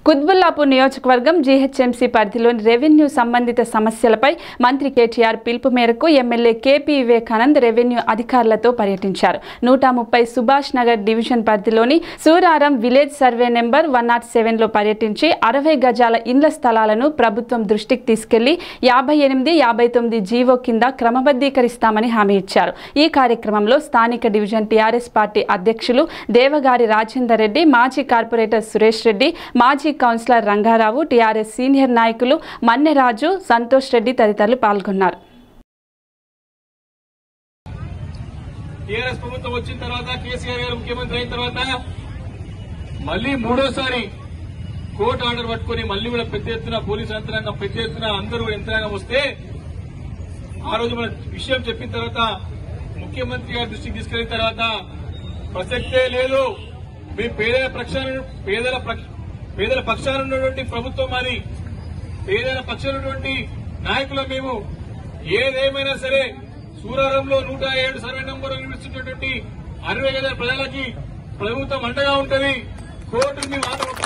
కుత్బుల్లాపూర్ నియోజకవర్గం జీహెచ్ఎంసీ పరిధిలోని రెవెన్యూ సంబంధిత సమస్యలపై మంత్రి కేటీఆర్ పిలుపు మేరకు ఎమ్మెల్యే కేపీ వివేకానంద్ రెవెన్యూ అధికారులతో పర్యటించారు నూట ముప్పై సుభాష్ నగర్ డివిజన్ పరిధిలోని Suraram village survey number one nought సెవెన్లో పర్యటించి అరవై గజాల ఇండ్ల స్థలాలను ప్రభుత్వం దృష్టికి తీసుకెళ్లి యాభై ఎనిమిది యాభై తొమ్మిది జీవో కింద క్రమబద్ధీకరిస్తామని హామీ ఇచ్చారు ఈ కార్యక్రమంలో స్థానిక డివిజన్ టీఆర్ఎస్ పార్టీ అధ్యక్షులు దేవగారి రాజేందర్ రెడ్డి మాజీ కార్పొరేటర్ సురేష్ రెడ్డి మాజీ కౌన్సిలర్ రంగారావు టీఆర్ఎస్ సీనియర్ నాయకులు మన్నెరాజు సంతోష్ రెడ్డి తదితరులు పాల్గొన్నారు టీఆర్ఎస్ ప్రభుత్వం వచ్చిన తర్వాత కేసీఆర్ గారు ముఖ్యమంత్రి అయిన తర్వాత మళ్లీ మూడోసారి కోర్టు ఆర్డర్ పట్టుకుని మళ్లీ కూడా పెద్ద ఎత్తున పోలీసు యంత్రాంగం పెద్ద ఎత్తున అందరూ యంత్రాంగం వస్తే ఆ రోజు మన విషయం చెప్పిన తర్వాత ముఖ్యమంత్రి గారి దృష్టికి తీసుకెళ్లిన తర్వాత ప్రసక్తే లేదు మీ పేదల పక్షాన పేదల పక్ష- పేదల పక్షాన ఉన్నటువంటి ప్రభుత్వం మరి పేదల పక్షాన ఉన్నటువంటి నాయకులు మేము ఏదేమైనా సరే సూరారంలో నూట ఏడు సర్వే నంబర్ నిర్మిస్తున్నటువంటి అరవై గజాల ప్రజలకి ప్రభుత్వం అండగా ఉంటది కోర్టు మేము ఆదరణ